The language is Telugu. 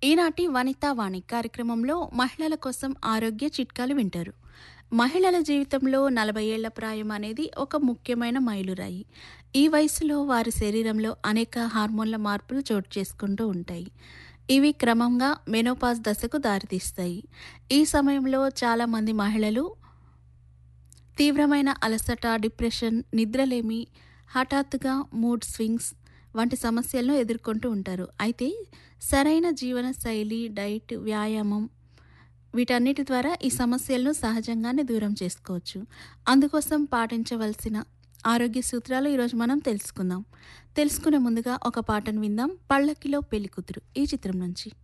ఈనాటి వనితా వాణి కార్యక్రమంలో మహిళల కోసం ఆరోగ్య చిట్కాలు వింటారు మహిళల జీవితంలో నలభై ఏళ్ల ప్రాయం అనేది ఒక ముఖ్యమైన మైలురాయి ఈ వయసులో వారి శరీరంలో అనేక హార్మోన్ల మార్పులు చోటు చేసుకుంటూ ఉంటాయి ఇవి క్రమంగా మెనోపాజ్ దశకు దారితీస్తాయి ఈ సమయంలో చాలామంది మహిళలు తీవ్రమైన అలసట డిప్రెషన్ నిద్రలేమి హఠాత్తుగా మూడ్ స్వింగ్స్ వంటి సమస్యలను ఎదుర్కొంటూ ఉంటారు అయితే సరైన జీవన శైలి డైట్ వ్యాయామం వీటన్నిటి ద్వారా ఈ సమస్యలను సహజంగానే దూరం చేసుకోవచ్చు అందుకోసం పాటించవలసిన ఆరోగ్య సూత్రాలు ఈరోజు మనం తెలుసుకుందాం తెలుసుకునే ముందుగా ఒక పాటను విందాం పళ్ళకిలో పెళ్లి కూతురు ఈ చిత్రం నుంచి